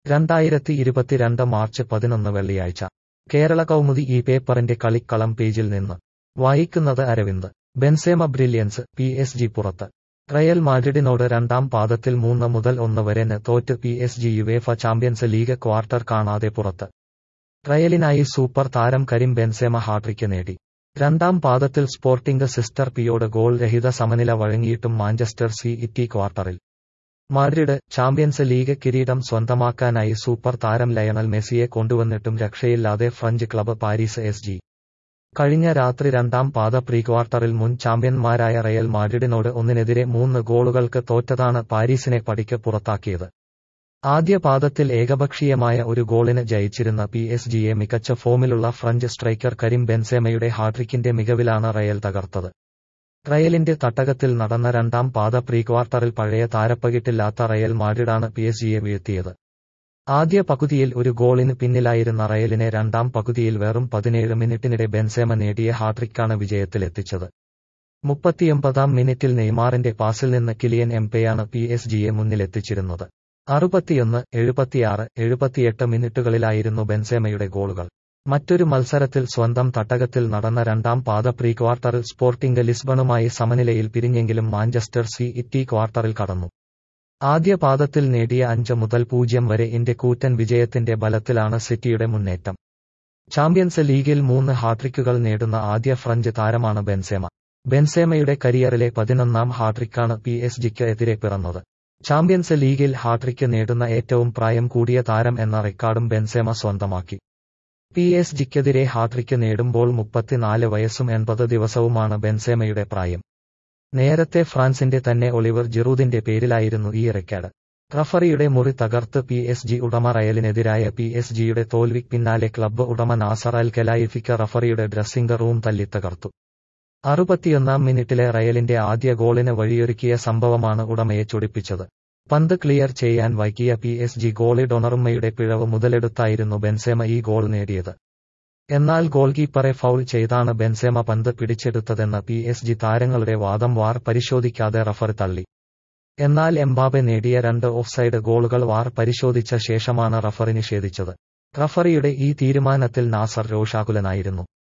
രണ്ടായിരത്തി ഇരുപത്തിരണ്ട് മാർച്ച് പതിനൊന്ന് വെള്ളിയാഴ്ച കേരള കൗമുദി ഈ പേപ്പറിന്റെ കളിക്കളം പേജിൽ നിന്ന് വായിക്കുന്നത് Aravind Benzema brilliance P S G പുറത്ത് റയൽ മാഡ്രിഡിനോട് രണ്ടാം പാദത്തിൽ മൂന്ന് മുതൽ ഒന്ന് വരെ ന് തോറ്റ് P S G UEFA Champions League quarter കാണാതെ പുറത്ത് റയലിനായി സൂപ്പർ താരം കരീം ബെൻസേമ ഹാട്രിക്ക് നേടി രണ്ടാം പാദത്തിൽ സ്പോർട്ടിംഗ് സിസ്റ്റർ പിയോട് ഗോൾ രഹിത സമനില വഴങ്ങിയിട്ടും മാഞ്ചസ്റ്റർ സി ഇറ്റി ക്വാർട്ടറിൽ മാഡ്രിഡ് ചാമ്പ്യൻസ് ലീഗ് കിരീടം സ്വന്തമാക്കാനായി സൂപ്പർ താരം ലയണൽ മെസ്സിയെ കൊണ്ടുവന്നിട്ടും രക്ഷയില്ലാതെ French club Paris S G കഴിഞ്ഞ രാത്രി രണ്ടാം പാദ പ്രീ ക്വാർട്ടറിൽ മുൻ ചാമ്പ്യന്മാരായ റയൽ മാഡ്രിഡിനോട് ഒന്നിനെതിരെ മൂന്ന് ഗോളുകൾക്ക് തോറ്റതാണ് പാരീസിനെ പടിക്ക് പുറത്താക്കിയത് ആദ്യ പാദത്തിൽ ഏകപക്ഷീയമായ ഒരു ഗോളിന് ജയിച്ചിരുന്ന പി എസ് ജിയെ മികച്ച ഫോമിലുള്ള ഫ്രഞ്ച് സ്ട്രൈക്കർ കരീം ബെൻസേമയുടെ ഹാട്രിക്കിന്റെ മികവിലാണ് റയൽ തകർത്തത് റയലിന്റെ തട്ടകത്തിൽ നടന്ന രണ്ടാം പാദ പ്രീ ക്വാർട്ടറിൽ പഴയ താരപ്പകിട്ടില്ലാത്ത റയൽ മാഡ്രിഡാണ് പി എസ് ജിയെ വീഴ്ത്തിയത് ആദ്യ പകുതിയിൽ ഒരു ഗോളിന് പിന്നിലായിരുന്ന റയലിനെ രണ്ടാം പകുതിയിൽ വെറും പതിനേഴ് മിനിറ്റിനിടെ ബെൻസേമ നേടിയ ഹാട്രിക്കാണ് വിജയത്തിലെത്തിച്ചത് മുപ്പത്തിയൊമ്പതാം മിനിറ്റിൽ നെയ്മാറിന്റെ പാസിൽ നിന്ന് കിലിയൻ എംപെയാണ് പി എസ് ജിയെ മുന്നിലെത്തിച്ചിരുന്നത് അറുപത്തിയൊന്ന് എഴുപത്തിയാറ് എഴുപത്തിയെട്ട് മിനിറ്റുകളിലായിരുന്നു ബെൻസേമയുടെ ഗോളുകൾ മറ്റൊരു മത്സരത്തിൽ സ്വന്തം തട്ടകത്തിൽ നടന്ന രണ്ടാം പാദ പ്രീ ക്വാർട്ടറിൽ സ്പോർട്ടിംഗ് ലിസ്ബണുമായി സമനിലയിൽ പിരിഞ്ഞെങ്കിലും മാഞ്ചസ്റ്റർ സി ഇറ്റി ക്വാർട്ടറിൽ കടന്നു ആദ്യ പാദത്തിൽ നേടിയ അഞ്ച് മുതൽ പൂജ്യം വരെ ഇന്ത്യ കൂറ്റൻ വിജയത്തിന്റെ ബലത്തിലാണ് സിറ്റിയുടെ മുന്നേറ്റം ചാമ്പ്യൻസ് ലീഗിൽ മൂന്ന് ഹാട്രിക്കുകൾ നേടുന്ന ആദ്യ ഫ്രഞ്ച് താരമാണ് ബെൻസേമ ബെൻസേമയുടെ കരിയറിലെ പതിനൊന്നാം ഹാട്രിക്കാണ് പി എസ് ജിക്ക് എതിരെ പിറന്നത് ചാമ്പ്യൻസ് ലീഗിൽ ഹാട്രിക്ക് നേടുന്ന ഏറ്റവും പ്രായം കൂടിയ താരം എന്ന റെക്കോർഡും ബെൻസേമ സ്വന്തമാക്കി പി എസ് ജിക്കെതിരെ ഹാട്രിക്ക് നേടുമ്പോൾ മുപ്പത്തിനാല് വയസ്സും എൺപത് ദിവസവുമാണ് ബെൻസേമയുടെ പ്രായം നേരത്തെ ഫ്രാൻസിന്റെ തന്നെ ഒളിവർ ജിറൂദിന്റെ പേരിലായിരുന്നു ഈ റെക്കോർഡ് റഫറിയുടെ മുറി തകർത്ത് പി എസ് ജി ഉടമ റയലിനെതിരായ പി എസ് ജിയുടെ തോൽവിക്ക് പിന്നാലെ ക്ലബ്ബ് ഉടമ നാസർ അൽ കെലായിഫിക്ക റഫറിയുടെ ഡ്രസ്സിംഗ് റൂം തല്ലിത്തകർത്തു അറുപത്തിയൊന്നാം മിനിറ്റിലെ റയലിന്റെ ആദ്യ ഗോളിന് വഴിയൊരുക്കിയ സംഭവമാണ് ഉടമയെ ചൊടിപ്പിച്ചത് പന്ത് ക്ലിയർ ചെയ്യാൻ വൈകിയ പി എസ് ജി ഗോളി ഡൊണറുമ്മയുടെ പിഴവ് മുതലെടുത്തായിരുന്നു ബെൻസേമ ഈ ഗോൾ നേടിയത് എന്നാൽ ഗോൾ കീപ്പറെ ഫൗൾ ചെയ്താണ് ബെൻസേമ പന്ത് പിടിച്ചെടുത്തതെന്ന പി എസ് ജി താരങ്ങളുടെ വാദം വാർ പരിശോധിക്കാതെ റഫർ തള്ളി എന്നാൽ എംബാബെ നേടിയ രണ്ട് ഓഫ്സൈഡ് ഗോളുകൾ വാർ പരിശോധിച്ച ശേഷമാണ് റഫറി നിഷേധിച്ചത് റഫറിയുടെ ഈ തീരുമാനത്തിൽ നാസർ രോഷാകുലനായിരുന്നു